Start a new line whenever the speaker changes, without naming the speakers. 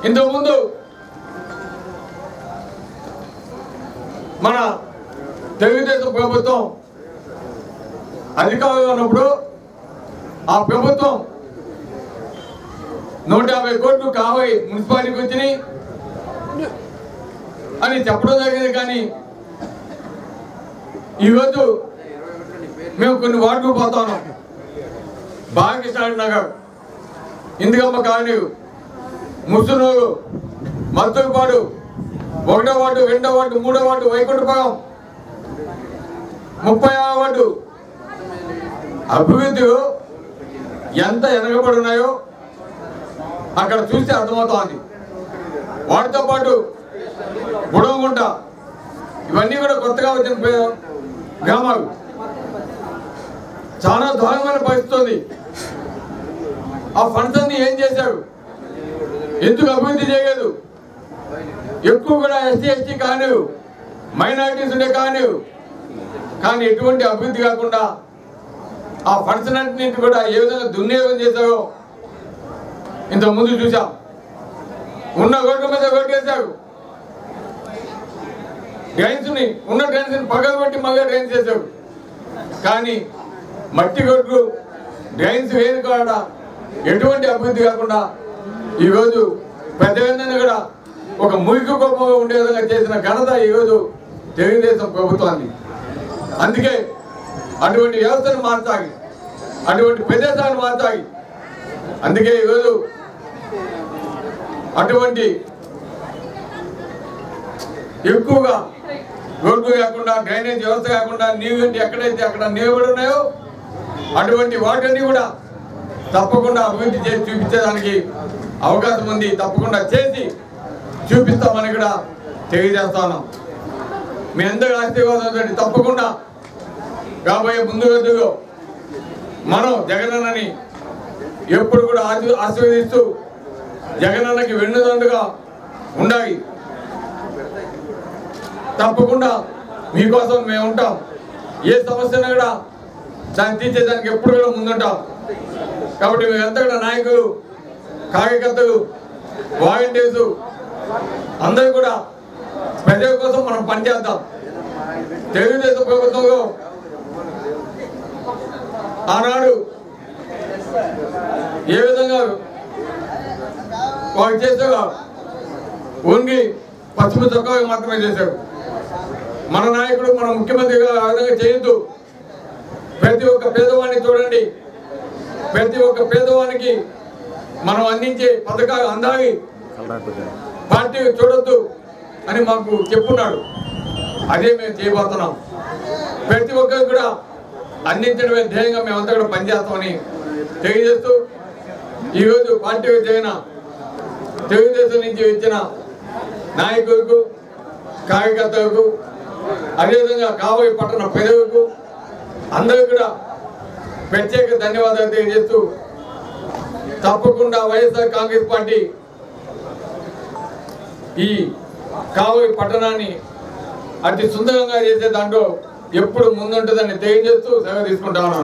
ఇంతకుముందు మన తెలుగుదేశం ప్రభుత్వం అధికారంలో ఉన్నప్పుడు ఆ ప్రభుత్వం నూట యాభై కోట్లు కావై మున్సిపాలిటీకి వచ్చినాయి అని చెప్పడం జరిగింది కానీ ఈరోజు మేము కొన్ని వార్డులు పోతాను బాలకృష్ణ నగర్ ఇందిగమ్మ కాలనీ ముసునూరు మద్దూరుపాడు ఒకటో వార్డు రెండో వార్డు మూడో వార్డు వైకుంఠపురం ముప్పై ఆరో వార్డు అభివృద్ధి ఎంత వెనకబడి ఉన్నాయో అక్కడ చూస్తే అర్థమవుతోంది వాటితో పాటు గుడవగుంట ఇవన్నీ కూడా కొత్తగా వచ్చిన పే- గ్రామాలు చాలా దారుణమైన పరిస్థితి ఉంది ఆ ఫండ్స్ అన్ని ఏం చేశారు ఎందుకు అభివృద్ధి చేయలేదు ఎక్కువ కూడా ఎస్సీ ఎస్టీ కానివు మైనారిటీస్ ఉండే కానివు కానీ ఎటువంటి అభివృద్ధి కాకుండా ఆ ఫండ్స్ అన్నింటినీ కూడా ఏ విధంగా దుర్వినియోగం చేశారో ఇంత ముందు చూసాం ఉన్న రోడ్ల మీద కొట్టేశారు డ్రైన్స్ ని ఉన్న డ్రైన్స్ ని పగలబెట్టి మళ్ళీ డ్రైన్స్ చేశారు కానీ మట్టి కొట్లు డ్రైన్స్ వేరు కాడ ఎటువంటి అభివృద్ధి కాకుండా ఈరోజు పెద్దలందరినీ కూడా ఒక మురికి కోపంగా ఉండే విధంగా చేసిన ఘనత ఈరోజు తెలుగుదేశం ప్రభుత్వాన్ని అందుకే అటువంటి వ్యవస్థను మార్చాలి అటువంటి ప్రదేశాన్ని మార్చాలి అందుకే ఈరోజు అటువంటి ఎక్కువగా రోడ్లు కాకుండా డ్రైనేజ్ వ్యవస్థ కాకుండా నీళ్ళు ఎక్కడైతే అక్కడ నిలబడి ఉన్నాయో అటువంటి వాటిని కూడా తప్పకుండా అభివృద్ధి చేసి చూపించేదానికి అవకాశం ఉంది తప్పకుండా చేసి చూపిస్తామని కూడా తెలియజేస్తాను మీ అందరి ఆశీర్వాదం తోటి తప్పకుండా రాబోయే ముందు రోజుల్లో మనం జగనన్నని ఎప్పుడు కూడా ఆశీ- ఆశీర్వదిస్తూ జగనన్నకి వెన్నుదండుగా ఉండాలి తప్పకుండా మీకోసం మేము ఉంటాం ఏ సమస్యను కూడా దాన్ని తీర్చేదానికి ఎప్పుడు కూడా ముందుంటాం కాబట్టి మీరంతా కూడా నాయకులు కార్యకర్తలు వాలంటీర్స్ అందరూ కూడా ప్రజల కోసం మనం పనిచేద్దాం తెలుగుదేశం ప్రభుత్వంలో ఆనాడు ఏ విధంగా వారు చేసేగా ఓన్లీ పశ్చిమ చొక్కా మాత్రమే చేశారు మన నాయకుడు మన ముఖ్యమంత్రిగా ఆ విధంగా చేయొద్దు ప్రతి ఒక్క పేదవాడిని చూడండి ప్రతి ఒక్క పేదవానికి మనం అందించే పథకాలు అందాలి పార్టీ చూడొద్దు అని మాకు చెప్పున్నాడు అదే మేము చేయబోతున్నాం ప్రతి ఒక్కరు కూడా అందించడమే ధ్యేయంగా మేమంతా కూడా పనిచేస్తామని తెలియజేస్తూ ఈరోజు పార్టీకి చేరిన తెలుగుదేశం నుంచి వచ్చిన నాయకులకు కార్యకర్తలకు అదేవిధంగా కాబోయే పట్టణ ప్రజలకు అందరూ కూడా ప్రత్యేక ధన్యవాదాలు తెలియజేస్తూ తప్పకుండా వైఎస్ఆర్ కాంగ్రెస్ పార్టీ ఈ కావలి పట్టణాన్ని అతి సుందరంగా చేసే దాంట్లో ఎప్పుడు ముందుంటుందని తెలియజేస్తూ సెలవు తీసుకుంటా ఉన్నాను